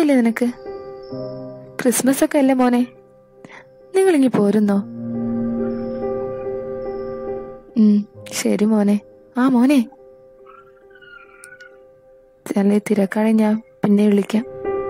സുഖല്ലേ നിനക്ക് ക്രിസ്മസ് ഒക്കെ അല്ലേ മോനെ നിങ്ങളിങ്ങി പോരുന്നോ ഉം ശരി മോനെ ആ മോനെ അല്ലേ തിരക്കാണെ ഞാൻ പിന്നെ വിളിക്കാം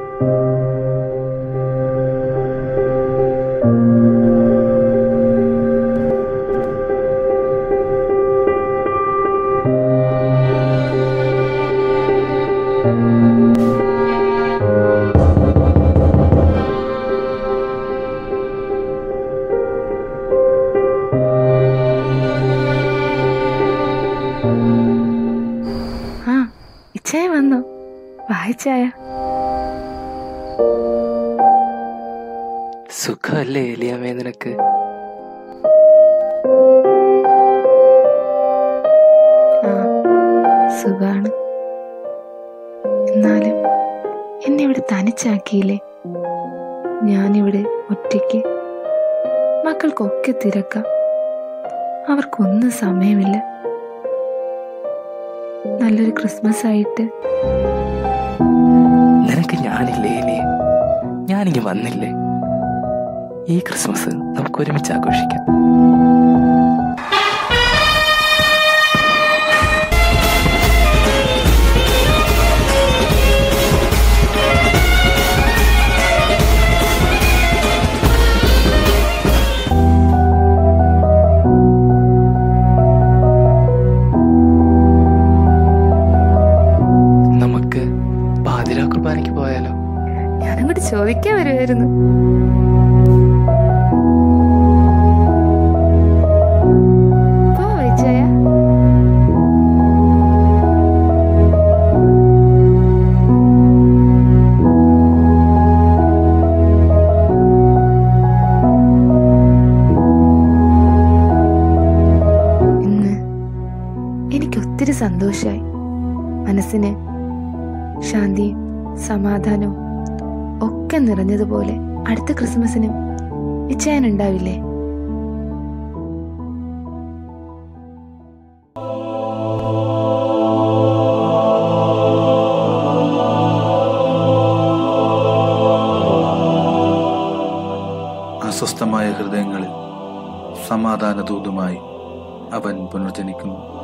ആ ഇച്ചയ വന്നു വായിച്ചായ സുഖമല്ലേ എലിയാമേ നിനക്ക് ആ സുഖാണ് എന്നാലും എന്നെ ഇവിടെ തനിച്ചാക്കിയില്ലേ ഞാനിവിടെ ഒറ്റയ്ക്ക് മക്കൾക്കൊക്കെ തിരക്കാം അവർക്കൊന്നും സമയമില്ല നല്ലൊരു ക്രിസ്മസ് ആയിട്ട് നിനക്ക് ഞാനില്ലേ എലിയെ ഞാനിങ്ങ് വന്നില്ലേ ഈ ക്രിസ്മസ് നമുക്ക് ഒരുമിച്ച് ആഘോഷിക്കാം നമുക്ക് പാതിരാ കുർബാനയ്ക്ക് പോയാലോ ഞാനങ്ങോട്ട് ചോദിക്കാൻ വരുമായിരുന്നു പോ വിജയ ഇന്ന് എനിക്ക് ഒത്തിരി സന്തോഷായി മനസ്സിന് ശാന്തിയും സമാധാനവും ഒക്കെ നിറഞ്ഞതുപോലെ അടുത്ത ക്രിസ്മസിനും ഇച്ഛാനുണ്ടാവില്ലേ അസ്വസ്ഥമായ ഹൃദയങ്ങളിൽ സമാധാന ദൂതുമായി അവൻ പുനർജനിക്കുന്നു